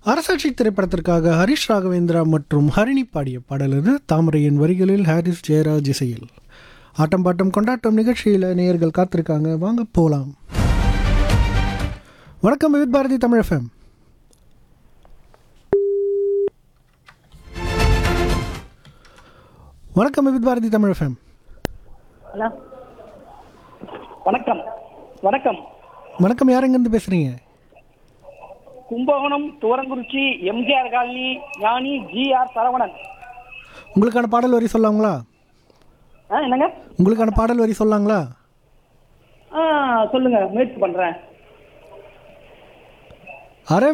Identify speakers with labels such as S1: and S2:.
S1: அரசாட்சி திரைப்படத்திற்காக ஹரிஷ் ராகவேந்திரா மற்றும் ஹரிணி பாடிய பாடல் இது தாமரையின் வரிகளில் ஹாரிஸ் ஜெயராஜ் இசையில் ஆட்டம் பாட்டம் கொண்டாட்டம் நிகழ்ச்சியில் நேயர்கள் காத்திருக்காங்க வாங்க போகலாம் வணக்கம் விவித் பாரதி தமிழ் எஃப்எம் வணக்கம் விவித் பாரதி தமிழ் எஃப்எம்
S2: ஹலோ வணக்கம் வணக்கம்
S1: வணக்கம் யார் எங்கேருந்து பேசுகிறீங்க
S2: Kumbakonam Thuvarankurichi MGR colony Gnani GR Saravanan
S1: உங்களுக்கான பாடல் வரி சொல்லாங்களா
S2: ஆ என்னங்க
S1: உங்களுக்கான பாடல் வரி சொல்லாங்களா
S2: ஆ சொல்லுங்க முயற்சி பண்றேன்
S1: அரை